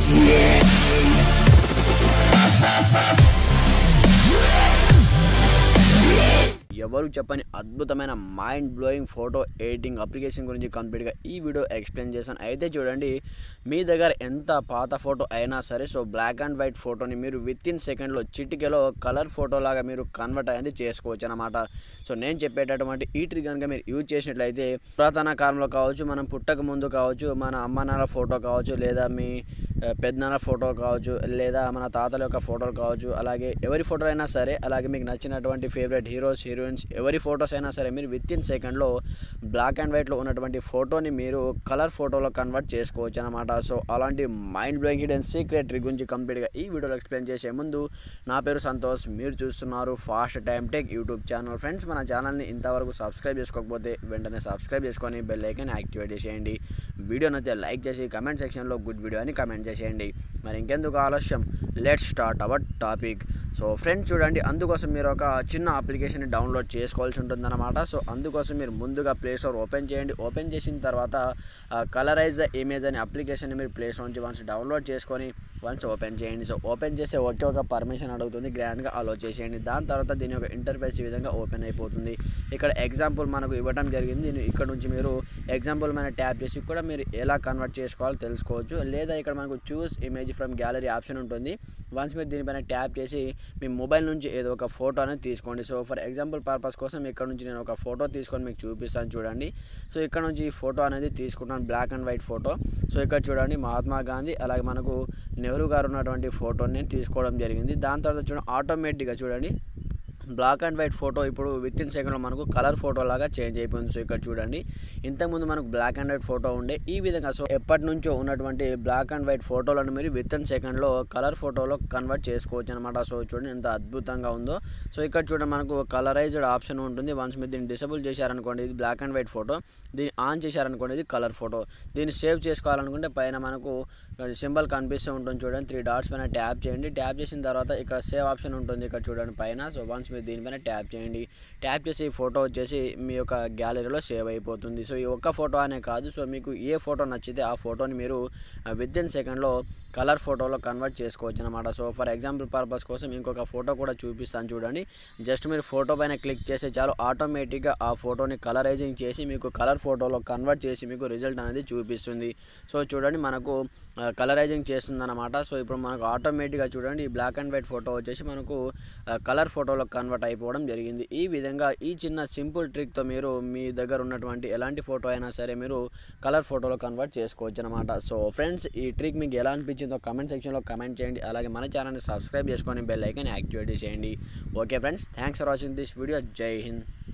ఎవరు చెప్పని అద్భుతమైన mind blowing photo editing application గురించి కంప్లీట్గా ఈ వీడియో ఎక్స్ప్లెయిన్ చేశాను అయితే చూడండి మీ దగ్గర ఎంత పాత ఫోటో అయినా సరే సో బ్లాక్ అండ్ వైట్ ఫోటోని మీరు విత్ ఇన్ సెకండ్లో చిటికెలో కలర్ ఫోటో లాగా మీరు కన్వర్ట్ అయ్యింది చేసుకోవచ్చు అనమాట సో నేను చెప్పేటటువంటి ఈ ట్రిక్ కనుక మీరు యూజ్ చేసినట్లయితే పురాతన కాలంలో కావచ్చు మనం పుట్టక ముందు కావచ్చు మన అమ్మ నాన్న ఫోటో కావచ్చు లేదా మీ ఆ, పెద్దనాన్న ఫోటో కావచ్చు లేదా మన తాతల యొక్క ఫోటోలు కావచ్చు అలాగే ఎవరి ఫోటో అయినా సరే అలాగే మీకు నచ్చినటువంటి ఫేవరెట్ హీరోస్ హీరోయిన్స్ ఎవరి ఫొటోస్ అయినా సరే మీరు విత్ ఇన్ సెకండ్లో బ్లాక్ అండ్ వైట్లో ఉన్నటువంటి ఫోటోని మీరు కలర్ ఫోటోలో కన్వర్ట్ చేసుకోవచ్చు అనమాట సో అలాంటి mind blowing hidden secret trick గురించి కంప్లీట్గా ఈ వీడియోలో ఎక్స్ప్లెయిన్ చేసే ముందు నా పేరు సంతోష్ మీరు చూస్తున్నారు fast time tech YouTube channel friends మన ఛానల్ని ఇంతవరకు సబ్స్క్రైబ్ చేసుకోకపోతే వెంటనే సబ్స్క్రైబ్ చేసుకొని బెల్ ఐకాన్ యాక్టివేట్ చేసేయండి వీడియో నచ్చితే లైక్ చేసి కమెంట్ సెక్షన్లో గుడ్ వీడియో అని కమెంట్ చేసేయండి మరి ఇంకెందుకు ఆలస్యం let start our topic so friends చూడండి అందుకోసం మీరు ఒక చిన్న అప్లికేషన్ డౌన్లోడ్ చేసుకోవాల్సి ఉంటుందన్నమాట సో అందుకోసం మీరు ముందుగా ప్లే స్టోర్ ఓపెన్ చేయండి ఓపెన్ చేసిన తర్వాత కలరైజ్ ఇమేజ్ అనే అప్లికేషన్ మీరు ప్లే స్టోర్ నుంచి వన్స్ డౌన్లోడ్ చేసుకొని వన్స్ ఓపెన్ చేయండి సో ఓపెన్ చేసే ఒకే ఒక పర్మిషన్ అడుగుతుంది గ్రాండ్గా అలో చేసేయండి దాని తర్వాత దీని యొక్క ఇంటర్ఫేస్ ఈ విధంగా ఓపెన్ అయిపోతుంది ఇక్కడ ఎగ్జాంపుల్ మనకు ఇవ్వడం జరిగింది దీని ఇక్కడ నుంచి మీరు ఎగ్జాంపుల్ మన ట్యాప్ చేసి కూడా మీరు ఎలా కన్వర్ట్ చేసుకోవాలో తెలుసుకోవచ్చు లేదా ఇక్కడ మనకు choose image from gallery option ఉంటుంది వన్స్ మీరు దీనిపైన ట్యాప్ చేసి మీ మొబైల్ నుంచి ఏదో ఒక ఫోటో అనేది తీసుకోండి సో ఫర్ ఎగ్జాంపుల్ పర్పస్ కోసం ఇక్కడ నుంచి నేను ఒక ఫోటో తీసుకొని మీకు చూపిస్తాను చూడండి సో ఇక్కడ నుంచి ఈ ఫోటో అనేది తీసుకున్నాను black and white photo so ఇక్కడ చూడండి మహాత్మా గాంధీ అలాగే మనకు నెహ్రూ గారు ఉన్నటువంటి ఫోటోని నేను తీసుకోవడం జరిగింది దాని తర్వాత చూడండి ఆటోమేటిక్గా చూడండి బ్లాక్ అండ్ వైట్ ఫోటో ఇప్పుడు విత్ ఇన్ సెకండ్లో మనకు కలర్ ఫోటో లాగా చేంజ్ అయిపోయింది సో ఇక్కడ చూడండి ఇంతకుముందు మనకు బ్లాక్ అండ్ వైట్ ఫోటో ఉండే ఈ విధంగా సో ఎప్పటి నుంచో ఉన్నటువంటి బ్లాక్ అండ్ వైట్ ఫోటోలను మీరు విత్ ఇన్ సెకండ్లో కలర్ ఫోటోలో కన్వర్ట్ చేసుకోవచ్చు అనమాట సో చూడండి ఎంత అద్భుతంగా ఉందో సో ఇక్కడ చూడండి మనకు కలరైజ్డ్ ఆప్షన్ ఉంటుంది వన్స్ మీరు దీన్ని డిసబుల్ చేశారనుకోండి ఇది బ్లాక్ అండ్ వైట్ ఫోటో దీన్ని ఆన్ చేశారనుకోండి ఇది కలర్ ఫోటో దీన్ని సేవ్ చేసుకోవాలనుకుంటే పైన మనకు సింబల్ కనిపిస్తూ ఉంటుంది చూడండి త్రీ డాట్స్ పైన ట్యాప్ చేయండి ట్యాప్ చేసిన తర్వాత ఇక్కడ సేవ్ ఆప్షన్ ఉంటుంది ఇక్కడ చూడండి పైన సో వన్స్ మీరు దీనిపైన ట్యాప్ చేయండి ట్యాప్ చేసి ఈ ఫోటో వచ్చేసి మీ యొక్క గ్యాలరీలో సేవ్ అయిపోతుంది సో ఈ ఒక్క ఫోటో అనే కాదు సో మీకు ఏ ఫోటో నచ్చితే ఆ ఫోటోని మీరు విత్ ఇన్ సెకండ్లో కలర్ ఫోటోలో కన్వర్ట్ చేసుకోవచ్చు అనమాట సో ఫర్ ఎగ్జాంపుల్ పర్పస్ కోసం ఇంకొక ఫోటో కూడా చూపిస్తాను చూడండి జస్ట్ మీరు ఫోటో పైన క్లిక్ చేస్తే చాలు ఆటోమేటిక్గా ఆ ఫోటోని కలరైజింగ్ చేసి మీకు కలర్ ఫోటోలో కన్వర్ట్ చేసి మీకు రిజల్ట్ అనేది చూపిస్తుంది సో చూడండి మనకు కలరైజింగ్ చేస్తుంది అనమాట సో ఇప్పుడు మనకు ఆటోమేటిక్గా చూడండి ఈ బ్లాక్ అండ్ వైట్ ఫోటో వచ్చేసి మనకు కలర్ ఫోటోలో కన్వర్ట్ అయిపోవడం జరిగింది ఈ విధంగా ఈ చిన్న సింపుల్ ట్రిక్తో మీరు మీ దగ్గర ఉన్నటువంటి ఎలాంటి ఫోటో అయినా సరే మీరు కలర్ ఫోటోలో కన్వర్ట్ చేసుకోవచ్చు అనమాట సో ఫ్రెండ్స్ ఈ ట్రిక్ మీకు ఎలా అనిపించిందో కమెంట్ సెక్షన్లో కమెంట్ చేయండి అలాగే మన ఛానల్ని సబ్స్క్రైబ్ చేసుకొని బెల్ ఐకాన్ యాక్టివేట్ చేయండి okay friends thanks for watching this video Jai Hind